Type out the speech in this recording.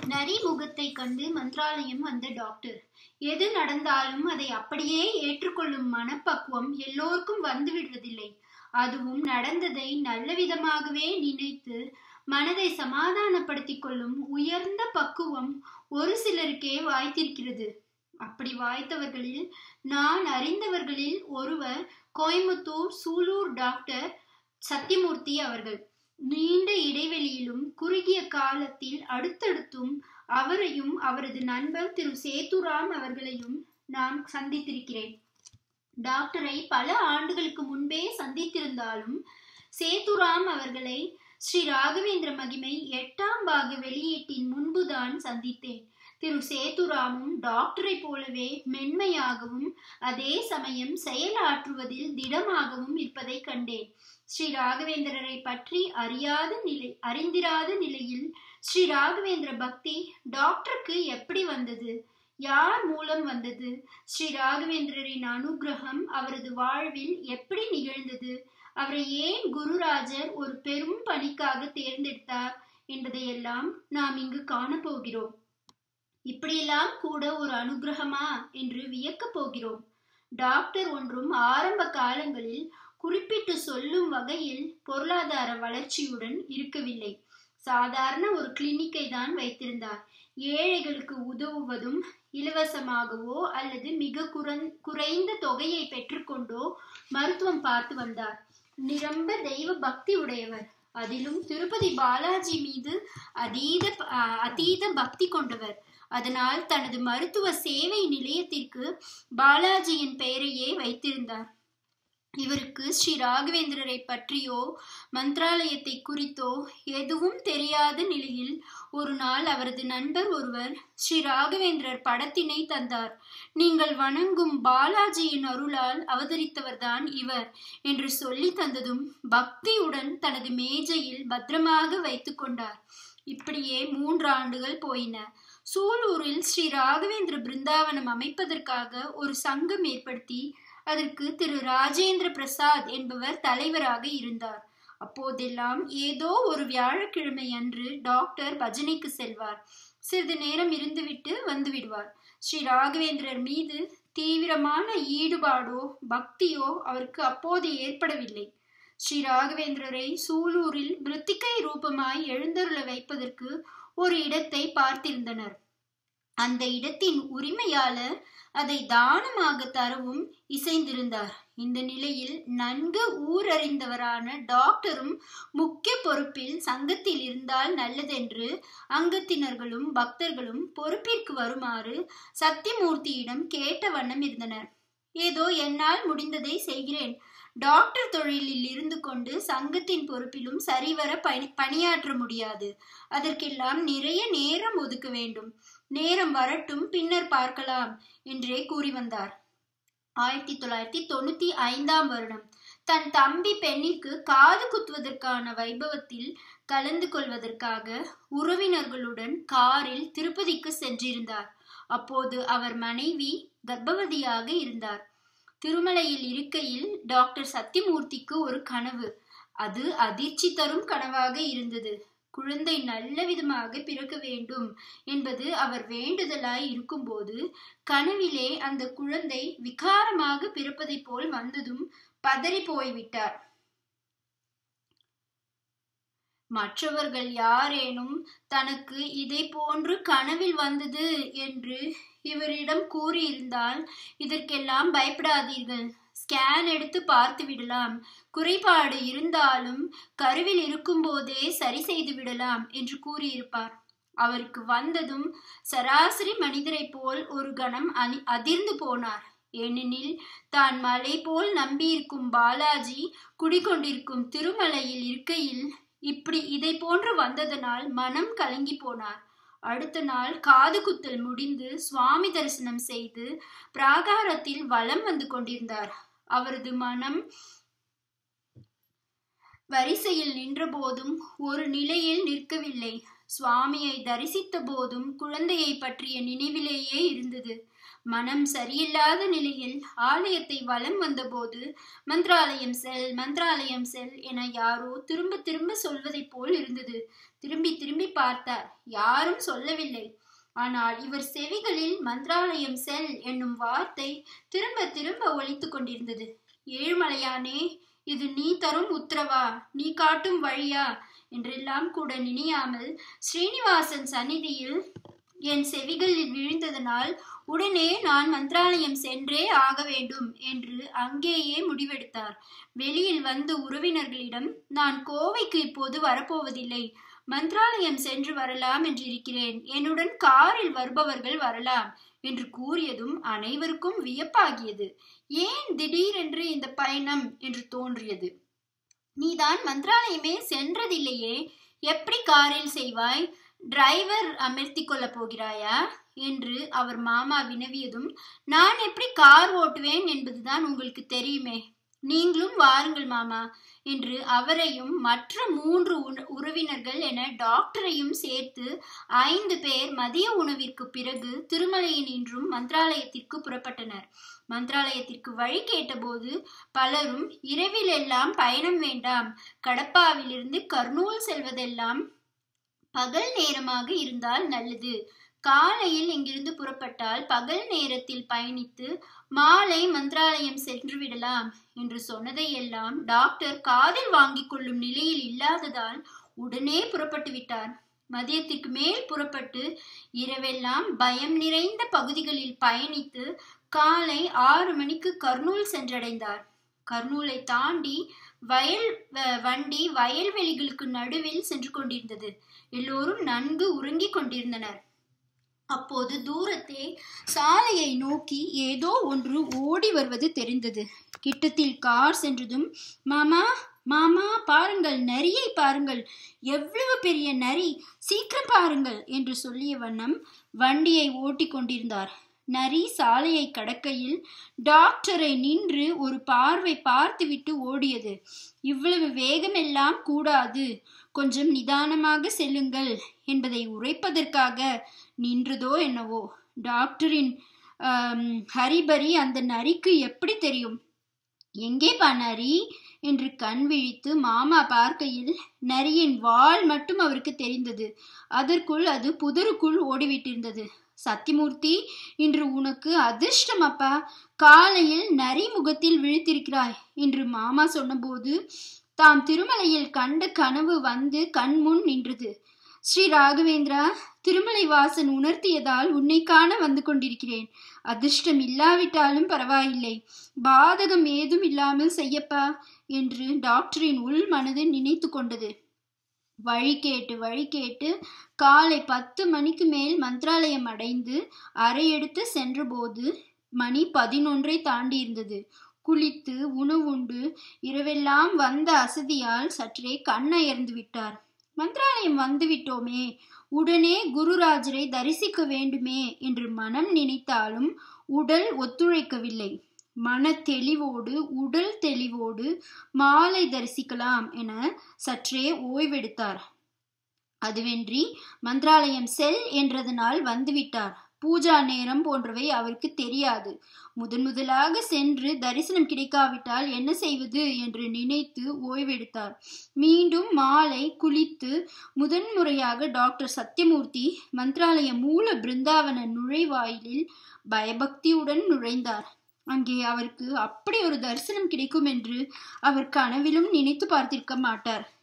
நரி முகத்தை கண்டு மந்திராலயம் வந்த டாக்டர் எது நடந்தாலும் அதை அப்படியே ஏற்றுக்கொள்ளும் மனப்பக்குவம் எல்லோருக்கும் வந்துவிடுவதில்லை அதுவும் நடந்ததை நல்ல விதமாகவே நினைத்து மனதை சமாதானப்படுத்திக் கொள்ளும் உயர்ந்த பக்குவம் ஒரு சிலருக்கே வாய்த்திருக்கிறது அப்படி வாய்த்தவர்களில் நான் அறிந்தவர்களில் ஒருவர் கோயம்புத்தூர் சூலூர் டாக்டர் சத்தியமூர்த்தி அவர்கள் நீண்ட இடைவெளியிலும் குறுகிய காலத்தில் அடுத்தடுத்தும் அவரையும் அவரது நண்பர் திரு சேத்துராம் அவர்களையும் நான் சந்தித்திருக்கிறேன் டாக்டரை பல ஆண்டுகளுக்கு முன்பே சந்தித்திருந்தாலும் சேத்துராம் அவர்களை ஸ்ரீ ராகவேந்திர மகிமை எட்டாம் பாக வெளியீட்டின் முன்புதான் சந்தித்தேன் திரு சேதுராமும் டாக்டரை போலவே மென்மையாகவும் அதே சமயம் செயலாற்றுவதில் திடமாகவும் இருப்பதை கண்டேன் ஸ்ரீ ராகவேந்திரரை பற்றி அறியாத நிலை அறிந்திராத நிலையில் ஸ்ரீ ராகவேந்திர பக்தி டாக்டருக்கு எப்படி வந்தது யார் மூலம் வந்தது ஸ்ரீ ராகவேந்திரரின் அனுகிரகம் அவரது வாழ்வில் எப்படி நிகழ்ந்தது அவரை ஏன் குருராஜர் ஒரு பெரும் பணிக்காக தேர்ந்தெடுத்தார் என்பதையெல்லாம் நாம் இங்கு காணப்போகிறோம் இப்படியெல்லாம் கூட ஒரு அனுகிரகமா என்று வியக்கப் போகிறோம் டாக்டர் ஒன்றும் ஆரம்ப காலங்களில் குறிப்பிட்டு சொல்லும் வகையில் பொருளாதார வளர்ச்சியுடன் இருக்கவில்லை சாதாரண ஒரு கிளினிக்கை தான் வைத்திருந்தார் ஏழைகளுக்கு உதவுவதும் இலவசமாகவோ அல்லது மிக குறைந்த தொகையை பெற்றுக்கொண்டோ மருத்துவம் பார்த்து வந்தார் நிரம்ப தெய்வ பக்தி உடையவர் அதிலும் திருப்பதி பாலாஜி மீது அதீத அதீத பக்தி கொண்டவர் அதனால் தனது மருத்துவ சேவை நிலையத்திற்கு பாலாஜியின் பெயரையே வைத்திருந்தார் இவருக்கு ஸ்ரீ ராகவேந்திரரை பற்றியோ மந்திராலயத்தை குறித்தோ எதுவும் தெரியாத நிலையில் ஒரு நாள் அவரது நண்பர் ஒருவர் ஸ்ரீ ராகவேந்திரர் படத்தினை தந்தார் நீங்கள் வணங்கும் பாலாஜியின் அருளால் அவதரித்தவர்தான் இவர் என்று சொல்லி தந்ததும் பக்தியுடன் தனது மேஜையில் பத்திரமாக வைத்து கொண்டார் இப்படியே மூன்று ஆண்டுகள் போயின சூலூரில் ஸ்ரீ ராகவேந்திர பிருந்தாவனம் அமைப்பதற்காக ஒரு சங்கம் ஏற்படுத்தி அதற்கு திரு ராஜேந்திர பிரசாத் என்பவர் தலைவராக இருந்தார் அப்போதெல்லாம் ஏதோ ஒரு வியாழக்கிழமை அன்று டாக்டர் பஜனைக்கு செல்வார் சிறிது நேரம் இருந்துவிட்டு வந்து விடுவார் ஸ்ரீ ராகவேந்திரர் மீது தீவிரமான ஈடுபாடோ பக்தியோ அவருக்கு அப்போது ஏற்படவில்லை ஸ்ரீ ராகவேந்திரரை சூலூரில் பிருத்திகை ரூபமாய் எழுந்தருள வைப்பதற்கு ஒரு இடத்தை பார்த்திருந்தனர் அந்த இடத்தின் உரிமையாளர் அதை தானமாக தரவும் இசைந்திருந்தார் இந்த நிலையில் நன்கு ஊரறிந்தவரான டாக்டரும் முக்கிய பொறுப்பில் சங்கத்தில் இருந்தால் நல்லதென்று அங்கத்தினர்களும் பக்தர்களும் பொறுப்பிற்கு வருமாறு சத்தியமூர்த்தியிடம் கேட்ட வண்ணம் இருந்தனர் ஏதோ என்னால் முடிந்ததை செய்கிறேன் டாக்டர் தொழிலில் இருந்து கொண்டு சங்கத்தின் பொறுப்பிலும் சரிவர பணி பணியாற்ற முடியாது அதற்கெல்லாம் நிறைய நேரம் ஒதுக்க வேண்டும் நேரம் வரட்டும் பின்னர் பார்க்கலாம் என்றே கூறி வந்தார் ஆயிரத்தி தொள்ளாயிரத்தி தொண்ணூத்தி ஐந்தாம் வருடம் தன் தம்பி பெண்ணிற்கு காது குத்துவதற்கான வைபவத்தில் கலந்து கொள்வதற்காக உறவினர்களுடன் காரில் திருப்பதிக்கு சென்றிருந்தார் அப்போது அவர் மனைவி கர்ப்பவதியாக இருந்தார் திருமலையில் இருக்கையில் டாக்டர் சத்தியமூர்த்திக்கு ஒரு கனவு அது அதிர்ச்சி தரும் கனவாக இருந்தது குழந்தை நல்ல விதமாக பிறக்க வேண்டும் என்பது அவர் வேண்டுதலாய் இருக்கும்போது கனவிலே அந்த குழந்தை விகாரமாக பிறப்பதை போல் வந்ததும் பதறி போய்விட்டார் மற்றவர்கள் யாரேனும் தனக்கு இதை போன்று கனவில் வந்தது என்று இவரிடம் கூறியிருந்தால் இதற்கெல்லாம் பயப்படாதீர்கள் ஸ்கேன் எடுத்து பார்த்து விடலாம் குறைபாடு இருந்தாலும் கருவில் இருக்கும்போதே சரி செய்து விடலாம் என்று கூறியிருப்பார் அவருக்கு வந்ததும் சராசரி மனிதரை போல் ஒரு கணம் அணி அதிர்ந்து போனார் ஏனெனில் தான் மலை போல் நம்பியிருக்கும் பாலாஜி குடிகொண்டிருக்கும் திருமலையில் இருக்கையில் இப்படி இதை போன்று வந்ததனால் மனம் கலங்கி போனார் அடுத்த நாள் காது குத்தல் முடிந்து சுவாமி தரிசனம் செய்து பிராகாரத்தில் வலம் வந்து கொண்டிருந்தார் அவரது மனம் வரிசையில் நின்றபோதும் ஒரு நிலையில் நிற்கவில்லை சுவாமியை தரிசித்த போதும் குழந்தையை பற்றிய நினைவிலேயே இருந்தது மனம் சரியில்லாத நிலையில் ஆலயத்தை வலம் வந்தபோது மந்திராலயம் செல் மந்திராலயம் செல் என யாரோ திரும்ப திரும்ப சொல்வதைப் போல் இருந்தது திரும்பி திரும்பி பார்த்தார் யாரும் சொல்லவில்லை ஆனால் இவர் செவிகளில் மந்திராலயம் செல் என்னும் வார்த்தை திரும்ப திரும்ப ஒலித்து கொண்டிருந்தது ஏழுமலையானே இது நீ தரும் உத்தரவா நீ காட்டும் வழியா என்றெல்லாம் கூட நினையாமல் ஸ்ரீனிவாசன் சந்நிதியில் என் செவிகளில் விழுந்ததனால் உடனே நான் மந்திராலயம் சென்றே ஆக வேண்டும் என்று அங்கேயே முடிவெடுத்தார் வெளியில் வந்து உறவினர்களிடம் நான் கோவைக்கு இப்போது வரப்போவதில்லை மந்திராலயம் சென்று வரலாம் என்று இருக்கிறேன் என்னுடன் காரில் வருபவர்கள் வரலாம் என்று கூறியதும் அனைவருக்கும் வியப்பாகியது ஏன் திடீரென்று இந்த பயணம் என்று தோன்றியது நீதான் மந்திராலயமே சென்றதில்லையே எப்படி காரில் செய்வாய் டிரைவர் அமர்த்தி கொள்ள போகிறாயா என்று அவர் மாமா வினவியதும் நான் எப்படி கார் ஓட்டுவேன் என்பதுதான் உங்களுக்கு தெரியுமே நீங்களும் வாருங்கள் மாமா என்று அவரையும் மற்ற மூன்று உறவினர்கள் என டாக்டரையும் சேர்த்து ஐந்து பேர் மதிய உணவிற்கு பிறகு திருமலையின் இன்றும் மந்திராலயத்திற்கு புறப்பட்டனர் மந்திராலயத்திற்கு வழி கேட்டபோது பலரும் இரவில் எல்லாம் பயணம் வேண்டாம் கடப்பாவிலிருந்து கர்னூல் செல்வதெல்லாம் பகல் நேரமாக இருந்தால் நல்லது காலையில் இங்கிருந்து புறப்பட்டால் பகல் நேரத்தில் பயணித்து மாலை மந்திராலயம் சென்று விடலாம் என்று சொன்னதையெல்லாம் டாக்டர் காதில் வாங்கிக் கொள்ளும் நிலையில் இல்லாததால் உடனே புறப்பட்டு விட்டார் மதியத்திற்கு மேல் புறப்பட்டு இரவெல்லாம் பயம் நிறைந்த பகுதிகளில் பயணித்து காலை ஆறு மணிக்கு கர்னூல் சென்றடைந்தார் கர்னூலை தாண்டி வயல் வண்டி வயல்வெளிகளுக்கு நடுவில் சென்று கொண்டிருந்தது எல்லோரும் நன்கு உறங்கிக் கொண்டிருந்தனர் அப்போது தூரத்தே சாலையை நோக்கி ஏதோ ஒன்று ஓடி வருவது தெரிந்தது கிட்டத்தில் கார் சென்றதும் மாமா மாமா பாருங்கள் நரியை பாருங்கள் எவ்வளவு பெரிய நரி சீக்கிரம் பாருங்கள் என்று சொல்லிய வண்ணம் வண்டியை ஓட்டி கொண்டிருந்தார் நரி சாலையை கடக்கையில் டாக்டரை நின்று ஒரு பார்வை பார்த்துவிட்டு ஓடியது இவ்வளவு வேகமெல்லாம் கூடாது கொஞ்சம் நிதானமாக செல்லுங்கள் என்பதை உரைப்பதற்காக நின்றதோ என்னவோ டாக்டரின் ஹரிபரி அந்த நரிக்கு எப்படி தெரியும் எங்கே பா நரி என்று கண் விழித்து மாமா பார்க்கையில் நரியின் வால் மட்டும் அவருக்கு தெரிந்தது அதற்குள் அது புதருக்குள் ஓடிவிட்டிருந்தது சத்தியமூர்த்தி இன்று உனக்கு அதிர்ஷ்டம் அப்பா காலையில் நரி முகத்தில் விழித்திருக்கிறாய் என்று மாமா சொன்னபோது தாம் திருமலையில் கண்ட கனவு வந்து கண்முன் நின்றது ஸ்ரீ ராகவேந்திரா திருமலை வாசன் உணர்த்தியதால் உன்னை காண வந்து கொண்டிருக்கிறேன் அதிர்ஷ்டம் இல்லாவிட்டாலும் பரவாயில்லை பாதகம் ஏதும் இல்லாமல் செய்யப்பா என்று டாக்டரின் உள் மனது நினைத்து கொண்டது வழி கேட்டு வழி கேட்டு காலை பத்து மணிக்கு மேல் மந்திராலயம் அடைந்து அறையெடுத்து சென்றபோது மணி பதினொன்றை தாண்டி இருந்தது குளித்து உணவுண்டு இரவெல்லாம் வந்த அசதியால் சற்றே கண்ணயர்ந்து விட்டார் மந்திராலயம் வந்து விட்டோமே உடனே குருராஜரை தரிசிக்க வேண்டுமே என்று மனம் நினைத்தாலும் உடல் ஒத்துழைக்கவில்லை மன தெளிவோடு உடல் தெளிவோடு மாலை தரிசிக்கலாம் என சற்றே ஓய்வெடுத்தார் அதுவென்றி மந்திராலயம் செல் என்றதனால் வந்துவிட்டார் பூஜா நேரம் போன்றவை அவருக்கு தெரியாது முதன் முதலாக சென்று தரிசனம் கிடைக்காவிட்டால் என்ன செய்வது என்று நினைத்து ஓய்வெடுத்தார் மீண்டும் மாலை குளித்து முதன்முறையாக டாக்டர் சத்யமூர்த்தி மந்திராலய மூல பிருந்தாவன நுழைவாயிலில் பயபக்தியுடன் நுழைந்தார் அங்கே அவருக்கு அப்படி ஒரு தரிசனம் கிடைக்கும் என்று அவர் கனவிலும் நினைத்து பார்த்திருக்க மாட்டார்